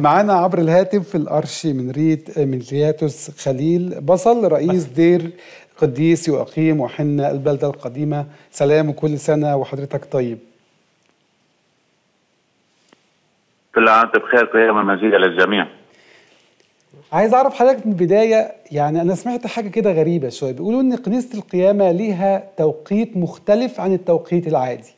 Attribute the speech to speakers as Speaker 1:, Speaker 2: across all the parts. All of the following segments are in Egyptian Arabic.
Speaker 1: معانا عبر الهاتف الأرشي من ريت ملياتوس خليل بصل رئيس دير قديس يقيم وحنا البلدة القديمة سلام وكل سنة وحضرتك طيب
Speaker 2: كل عام وانت بخير قيامة مجيدة للجميع
Speaker 1: عايز أعرف حضرتك من البداية يعني أنا سمعت حاجة كده غريبة شوية بيقولوا إن كنيسة القيامة ليها توقيت مختلف عن التوقيت العادي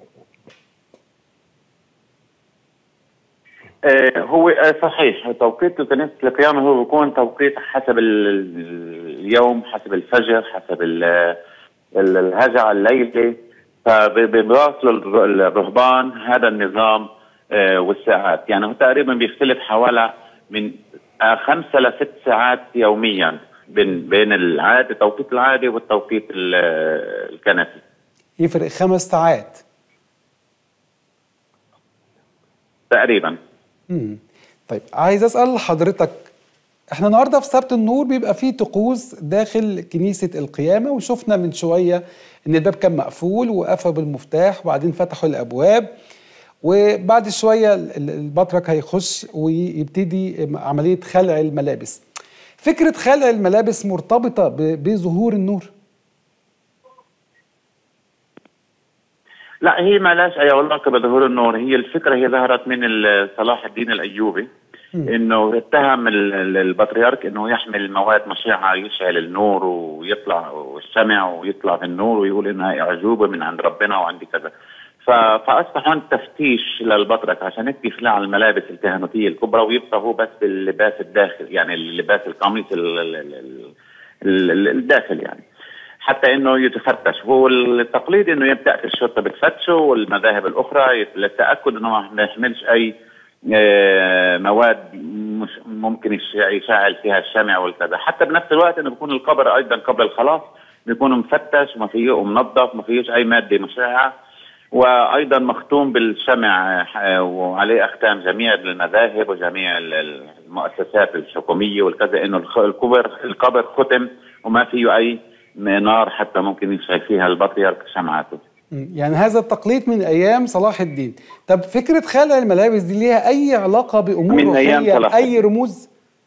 Speaker 2: آه هو آه صحيح توقيت كنيسة القيامة هو بيكون توقيت حسب اليوم حسب الفجر حسب الهجع الليلي فبيواصلوا الرهبان هذا النظام آه والساعات يعني هو تقريبا بيختلف حوالي من خمسة لست ساعات يوميا بين بين العادي التوقيت العادي والتوقيت الكنسي
Speaker 1: يفرق خمس ساعات
Speaker 2: تقريبا
Speaker 1: مم. طيب عايز اسال حضرتك احنا النهارده في سبت النور بيبقى فيه طقوس داخل كنيسه القيامه وشفنا من شويه ان الباب كان مقفول وقفل بالمفتاح وبعدين فتحوا الابواب وبعد شويه البطرك هيخش ويبتدي عمليه خلع الملابس فكره خلع الملابس مرتبطه بظهور النور
Speaker 2: لا هي ما لهاش اي علاقه بظهور النور هي الفكره هي ظهرت من صلاح الدين الايوبي انه اتهم البطريرك انه يحمل مواد مشعه يشعل النور ويطلع الشمع ويطلع في النور ويقول انها اعجوبه من عند ربنا وعندي كذا فاصبح هون تفتيش للبطرك عشان هيك بيخلع الملابس الكهنوتيه الكبرى ويبقى هو بس باللباس الداخل يعني اللباس القميص الداخل يعني حتى انه يتفتش هو التقليد انه يبدا الشرطه بتفتشه والمذاهب الاخرى للتاكد انه ما يحملش اي مواد مش ممكن يشعل فيها الشمع والكذا حتى بنفس الوقت انه بيكون القبر ايضا قبل الخلاص بيكون مفتش وما فيه ومنظف ما فيهوش اي ماده مشعه وايضا مختوم بالشمع وعليه اختام جميع المذاهب وجميع المؤسسات الحكوميه والكذا انه القبر القبر ختم وما فيه اي نار حتى ممكن يشعل فيها البطريرك شمعاته
Speaker 1: يعني هذا التقليد من ايام صلاح الدين طب فكره خلع الملابس دي ليها اي علاقه بامور
Speaker 2: من أيام
Speaker 1: روحيه
Speaker 2: صلاح
Speaker 1: اي رموز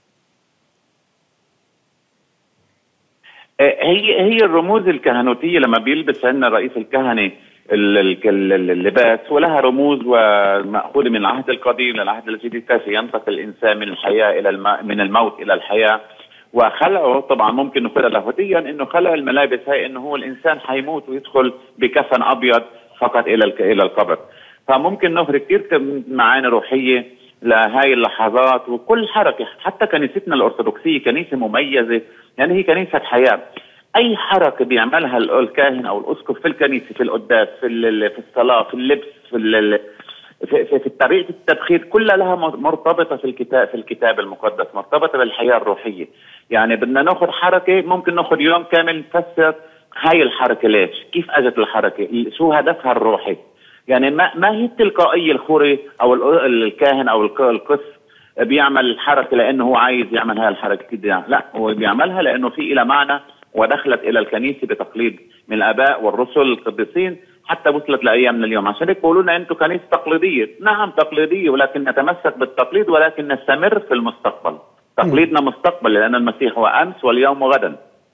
Speaker 2: هي هي الرموز الكهنوتيه لما بيلبس عندنا رئيس الكهنه اللباس ولها رموز ومأخوذة من العهد القديم للعهد الجديد كيف ينتقل الإنسان من الحياة إلى الم... من الموت إلى الحياة وخلعه طبعا ممكن نقول لاهوتيا انه خلع الملابس هي انه هو الانسان حيموت ويدخل بكفن ابيض فقط الى الى القبر فممكن نهر كثير معاني روحيه لهاي اللحظات وكل حركه حتى كنيستنا الارثوذكسيه كنيسه مميزه يعني هي كنيسه حياه اي حركه بيعملها الكاهن او الاسقف في الكنيسه في القداس في في الصلاه في اللبس في في, في, في طريقه التبخير كلها لها مرتبطه في الكتاب في الكتاب المقدس مرتبطه بالحياه الروحيه يعني بدنا ناخذ حركه ممكن ناخذ يوم كامل نفسر هاي الحركه ليش كيف اجت الحركه شو هدفها الروحي يعني ما ما هي التلقائيه الخوري او الكاهن او القس بيعمل الحركه لانه هو عايز يعمل هاي الحركه كده لا هو بيعملها لانه في لها معنى ودخلت الى الكنيسه بتقليد من الاباء والرسل القديسين حتى وصلت لايامنا اليوم عشان هيك بيقولوا لنا انتم كنيسه تقليديه نعم تقليديه ولكن نتمسك بالتقليد ولكن نستمر في المستقبل تقليدنا مستقبل لان المسيح هو امس واليوم وغدا